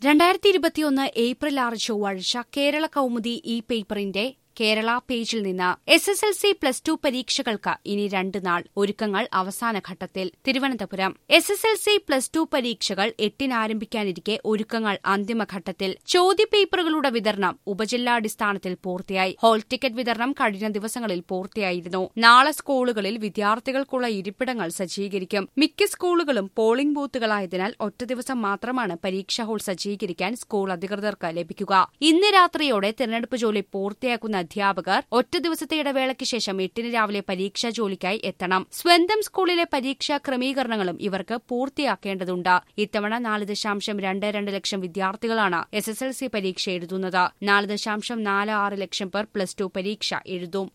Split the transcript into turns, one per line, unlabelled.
രണ്ടായിരത്തി ഇരുപത്തിയൊന്ന് ഏപ്രിൽ ആറ് ചൊവ്വാഴ്ച കേരള കൗമുദി ഈ പേപ്പറിന്റെ കേരള പേജിൽ നിന്ന് S S L C plus two പരീക്ഷകൾക്ക് ഇനി രണ്ട് നാൾ ഒരുക്കങ്ങൾ അവസാന ഘട്ടത്തിൽ Thiruvananthapuram S S L C plus two പരീക്ഷകൾ എട്ടിന് ആരംഭിക്കാനിരിക്കെ ഒരുക്കങ്ങൾ അന്തിമഘട്ടത്തിൽ ചോദ്യപേപ്പറുകളുടെ വിതരണം ഉപജില്ലാടിസ്ഥാനത്തിൽ പൂർത്തിയായി ഹോൾ ടിക്കറ്റ് വിതരണം കഴിഞ്ഞ ദിവസങ്ങളിൽ പൂർത്തിയായിരുന്നു നാളെ സ്കൂളുകളിൽ വിദ്യാർത്ഥികൾക്കുള്ള ഇരിപ്പിടങ്ങൾ സജ്ജീകരിക്കും മിക്ക സ്കൂളുകളും പോളിംഗ് ബൂത്തുകളായതിനാൽ ഒറ്റ ദിവസം മാത്രമാണ് പരീക്ഷാ ഹാൾ സജ്ജീകരിക്കാൻ സ്കൂൾ അധികൃതർക്ക് ലഭിക്കുക ഇന്ന് രാത്രിയോടെ തിരഞ്ഞെടുപ്പ് ജോലി പൂർത്തിയാക്കുന്ന അധ്യാപകർ ഒറ്റ ദിവസത്തെ ഇടവേളയ്ക്ക് ശേഷം എട്ടിന് രാവിലെ പരീക്ഷാ ജോലിക്കായി എത്തണം സ്വന്തം സ്കൂളിലെ പരീക്ഷാ ക്രമീകരണങ്ങളും ഇവർക്ക് പൂർത്തിയാക്കേണ്ടതുണ്ട് ഇത്തവണ നാല് ദശാംശം രണ്ട് രണ്ട് ലക്ഷം വിദ്യാർത്ഥികളാണ് എസ് എസ് എൽ സി പരീക്ഷ എഴുതുന്നത് നാല് ദശാംശം നാല് ആറ് ലക്ഷം പേർ പ്ലസ് ടു പരീക്ഷ എഴുതും